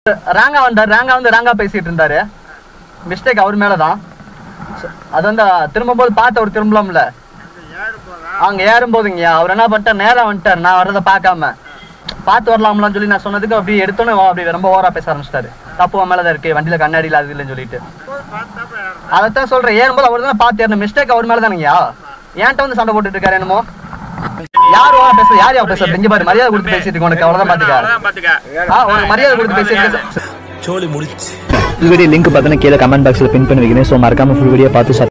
ராங்கா வந்தார் ராங்கா வந்து ராங்கா பேசிட்டு இருந்தாரு மிஸ்டேக் அவர் மேலதான் அது வந்து திரும்பும் போது பார்த்து அவர் திரும்பலாம்ல அவங்க ஏறும் போதுங்கய்யா அவர் என்ன பண்ணிட்டார் நேரா வந்துட்டார் நான் வர்றதை பார்க்காம பார்த்து வரலாம்லான்னு சொல்லி நான் சொன்னதுக்கு அப்படியே எடுத்தோன்னே வா, அப்படி ரொம்ப ஓவரா பேச ஆரம்பிச்சிட்டாரு தப்பு அவன் மேலதான் இருக்கு வண்டியில கண்ணாடி அது இல்லைன்னு சொல்லிட்டு அதைத்தான் சொல்றேன் ஏறும்போது அவர் தான் பார்த்து ஏறணும் மிஸ்டேக் அவர் மேல தானுங்கய்யா ஏன்ட்ட வந்து சண்டை போட்டுட்டு இருக்காரு என்னமோ யார் ஓவரா பேச யார் யார் பேசுறது இங்க பாரு மரியாதை கொடுத்து பேசிட்டு இருக்கு உனக்கு அவ்வளவுதான் பாத்துக்க ஆ உனக்கு மரியாதை கொடுத்து பேசிட்டு சோலி முடிச்சு இந்த வீடியோ லிங்க் பார்த்தீங்கன்னா கீழே கமெண்ட் பாக்ஸில் பின் பண்ணி வைக்கிறேன் ஸோ மறக்காம ஃபுல் வீடியோ பார்த்து